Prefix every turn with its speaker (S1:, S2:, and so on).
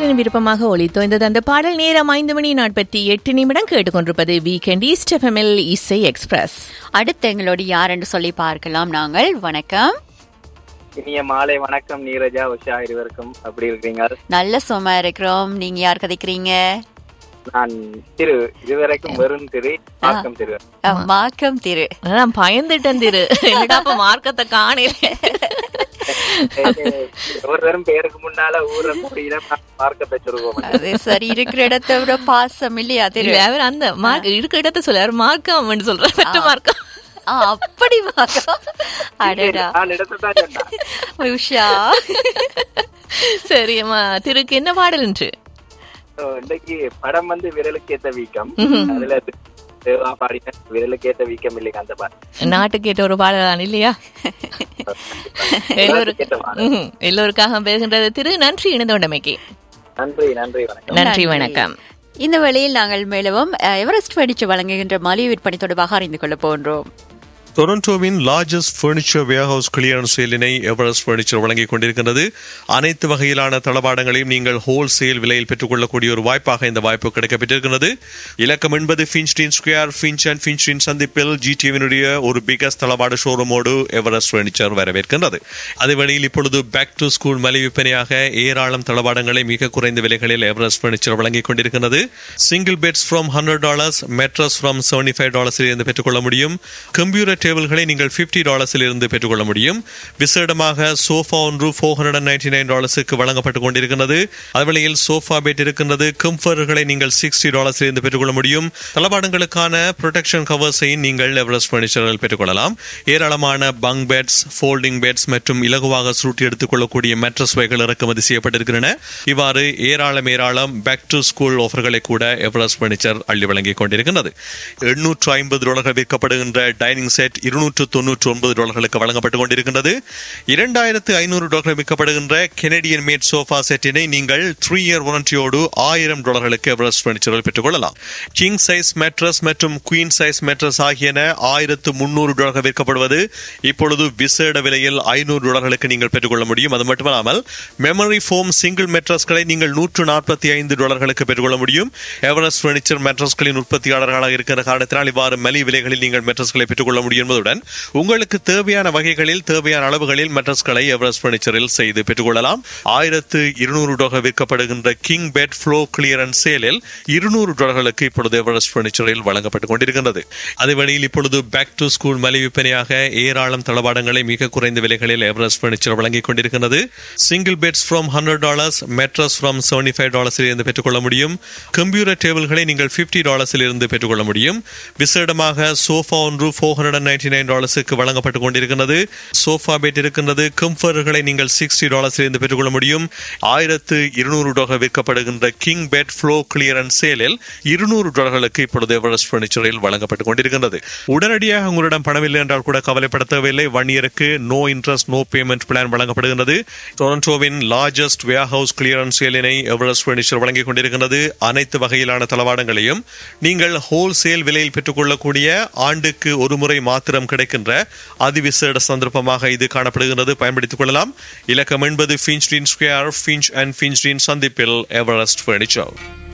S1: பாடலின் விருப்பமாக ஒளித்தோய்ந்தது அந்த பாடல் நேரம் ஐந்து மணி நாற்பத்தி எட்டு நிமிடம் கேட்டுக்கொண்டிருப்பது வீக்கெண்ட் ஈஸ்ட் எஃப்எம்எல் இசை எக்ஸ்பிரஸ்
S2: அடுத்து எங்களோடு யார் என்று சொல்லி பார்க்கலாம் நாங்கள் வணக்கம்
S3: இனிய மாலை வணக்கம் நீரஜா உஷா இருவருக்கும் அப்படி இருக்கீங்க
S2: நல்ல சும்மா இருக்கிறோம் நீங்க யார் கதைக்கிறீங்க
S3: நான் திரு இதுவரைக்கும் வெறும் திரு மாக்கம் திரு
S2: அஹ், மாக்கம் திரு
S1: நான் பயந்துட்டேன் திரு என்னடா அப்ப மார்க்கத்தை காணல
S3: ஒவ்வொருத்தரும் பேருக்கு முன்னால ஊரை கூடியில மார்க்கத்தை சொல்லுவோம்
S2: அது சரி இருக்கிற இடத்தை விட பாசம் இல்லையா திரு
S1: இல்ல அவர் அந்த மார்க் இருக்க இடத்த சொல்றாரு மார்க்கம் சொல்ற மற்ற மார்க்கம்
S2: ஆ, அப்படி மாக்கம் அடடா
S3: நான் இடத்தை தான் சொன்னேன்
S2: உஷா
S1: சரி அம்மா திருக்கு என்ன பாடல் என்று
S3: So, இன்னைக்கு படம் வந்து விரலுக்கு ஏத்த வீக்கம் அதுல தேவா பாடின விரலுக்கு ஏத்த வீக்கம் இல்லைங்க அந்த பாட்டு
S1: நாட்டுக்கு ஏற்ற ஒரு பாடல் இல்லையா எல்லோரும்
S3: கேட்ட பாடல்.
S1: ம்ஹும். எல்லோருக்காக பேசுகின்றது திரு நன்றி இணைந்தோண்டமைக்கு
S3: நன்றி நன்றி வணக்கம்
S1: நன்றி வணக்கம்
S2: இந்த வேளையில் நாங்கள் மேலவும் அஹ், எவரெஸ்ட் படிச்சு வழங்குகின்ற மலிவு விற்பனை தொடர்பாக அறிந்து கொள்ள போன்றோம்
S4: டொரண்டோவின் லார்ஜஸ்ட் ஃபர்னிச்சர் வேர்ஹவுஸ் கிளியரன்ஸ் சேலினை எவரெஸ்ட் ஃபர்னிச்சர் வழங்கிக் கொண்டிருக்கின்றது அனைத்து வகையிலான தளபாடங்களையும் நீங்கள் ஹோல்சேல் விலையில் பெற்றுக்கொள்ளக்கூடிய ஒரு வாய்ப்பாக இந்த வாய்ப்பு கிடைக்கப்பட்டிருக்கிறது இலக்கம் என்பது ஃபின்ஸ்டீன் ஸ்கொயர் ஃபின்ச் அண்ட் ஃபின்ஸ்டீன் சந்திப்பில் ஜிடிவினுடைய ஒரு பிகஸ்ட் தளபாட ஷோரூமோடு எவரெஸ்ட் ஃபர்னிச்சர் வரவேற்கின்றது அதே வழியில் இப்பொழுது பேக் டு ஸ்கூல் மலிவு விற்பனையாக ஏராளம் தளபாடங்களை மிக குறைந்த விலைகளில் எவரெஸ்ட் ஃபர்னிச்சர் வழங்கிக் கொண்டிருக்கிறது single beds from hundred dollars mattress from seventy five டாலர்ஸில் இருந்து பெற்றுக்கொள்ள முடியும் கம்ப்யூட்டர் டேபிள்களை நீங்கள் பிப்டி டாலர்ஸில் இருந்து பெற்றுக்கொள்ள முடியும் விசேடமாக சோஃபா ஒன்று ஃபோர் ஹண்ட்ரட் நைன்டி நைன் டாலர்ஸுக்கு வழங்கப்பட்டுக் கொண்டிருக்கிறது அதுவேளையில் சோஃபா பெட் இருக்கின்றது கம்ஃபர்களை நீங்கள் சிக்ஸ்டி டாலர்ஸில் இருந்து பெற்றுக்கொள்ள முடியும் தளபாடங்களுக்கான ப்ரொடெக்ஷன் கவர்ஸை நீங்கள் எவரெஸ்ட் பர்னிச்சரில் பெற்றுக்கொள்ளலாம் ஏராளமான பங் பெட்ஸ் ஃபோல்டிங் பெட்ஸ் மற்றும் இலகுவாக சுருட்டி எடுத்துக்கொள்ளக்கூடிய மேட்ரஸ் வகைகள் இறக்குமதி செய்யப்பட்டிருக்கின்றன இவ்வாறு ஏராளம் ஏராளம் பேக் டு ஸ்கூல் ஆஃபர்களை கூட எவரெஸ்ட் பர்னிச்சர் அள்ளி வழங்கிக் கொண்டிருக்கின்றது எண்ணூற்று ஐம்பது டாலர்கள் விற்கப்படுகின்ற டைனிங் செட் இருநூற்று தொன்னூற்று ஒன்பது டாலர்களுக்கு வழங்கப்பட்டுக் கொண்டிருக்கின்றது இரண்டாயிரத்து ஐநூறு டாலர்கள் விற்கப்படுகின்ற கெனடியன் மேட் சோஃபா செட்டினை நீங்கள் த்ரீ இயர் வாரண்டியோடு ஆயிரம் டாலர்களுக்கு எவரெஸ்ட் பர்னிச்சரில் பெற்றுக்கொள்ளலாம் கிங் சைஸ் மேட்ரஸ் மற்றும் குயின் சைஸ் மேட்ரஸ் ஆகியன ஆயிரத்து முன்னூறு டாலர்கள் விற்கப்படுவது இப்பொழுது விசேட விலையில் ஐநூறு டாலர்களுக்கு நீங்கள் பெற்றுக்கொள்ள முடியும் அது மட்டுமல்லாமல் மெமரி ஃபோம் சிங்கிள் மேட்ரஸ்களை நீங்கள் நூற்று நாற்பத்தி ஐந்து டாலர்களுக்கு பெற்றுக்கொள்ள முடியும் எவரெஸ்ட் பர்னிச்சர் மேட்ரஸ்களின் உற்பத்தியாளர்களாக இருக்கிற காரணத்தினால் இவ்வாறு மலி விலைகளில் நீங்கள் மேட்ரஸ்களை பெற்றுக்கொள்ள முடியும் என்பதுடன் உங்களுக்கு தேவையான வகைகளில் தேவையான அளவுகளில் மேட்ரஸ்களை எவரெஸ்ட் பர்னிச்சரில் செய்து பெற்றுக்கொள்ளலாம் ஆயிரத்து இருநூறு டாலர் விற்கப்படுகின்ற கிங் பெட் ஃப்ளோ கிளியரன்ஸ் சேலில் இருநூறு டாலர்களுக்கு இப்பொழுது எவரெஸ்ட் பர்னிச்சரில் வழங்கப்பட்டுக் கொண்டிருக்கின்றது அதே வழியில் இப்பொழுது பேக் டு ஸ்கூல் மலி விற்பனையாக ஏராளம் தளபாடங்களை மிக குறைந்த விலைகளில் எவரெஸ்ட் பர்னிச்சர் வழங்கிக் கொண்டிருக்கிறது single beds from hundred dollars mattress from seventy five டாலர்ஸில் இருந்து பெற்றுக்கொள்ள முடியும் கம்ப்யூட்டர் டேபிள்களை நீங்கள் பிப்டி டாலர்ஸில் இருந்து பெற்றுக்கொள்ள முடியும் விசேடமாக சோஃபா ஒன்று ஃபோர் ஹண்ட்ரட் நைன்டி நைன் டாலர்ஸுக்கு வழங்கப்பட்டுக் கொண்டிருக்கிறது சோஃபா பெட் இருக்கின்றது கம்ஃபர்களை நீங்கள் சிக்ஸ்டி டாலர்ஸில் இருந்து பெற்றுக்கொள்ள முடியும் ஆயிரத்து இருநூறு டாலர் விற்கப்படுகின்ற கிங் பெட் ஃப்ளோ கிளியரன்ஸ் சேலில் இருநூறு டாலர்களுக்கு இப்பொழுது எவரெஸ்ட் பர்னிச்சரில் வழங்கப்பட்டுக் கொண்டிருக்கின்றது உடனடியாக உங்களிடம் பணமில்லை என்றால் கூட கவலைப்பட தேவையில்லை ஒன் இயருக்கு no interest no payment plan வழங்கப்படுகின்றது டொரண்டோவின் லார்ஜஸ்ட் வேர் ஹவுஸ் கிளியரன்ஸ் சேலினை எவரெஸ்ட் பர்னிச்சர் வழங்கிக் கொண்டிருக்கிறது அனைத்து வகையிலான தளவாடங்களையும் நீங்கள் ஹோல்சேல் விலையில் பெற்றுக்கொள்ளக்கூடிய ஆண்டுக்கு ஒரு முறை மாத்திரம் கிடைக்கின்ற அதிவிசேட சந்தர்ப்பமாக இது காணப்படுகிறது பயன்படுத்திக் கொள்ளலாம் இலக்கம் என்பது ஃபின்ஸ்டீன் ஸ்கொயர் ஃபின்ச் அண்ட் ஃபின்ஸ்டீன் சந்திப்பில் எவரெஸ்ட் பர்னிச்சர்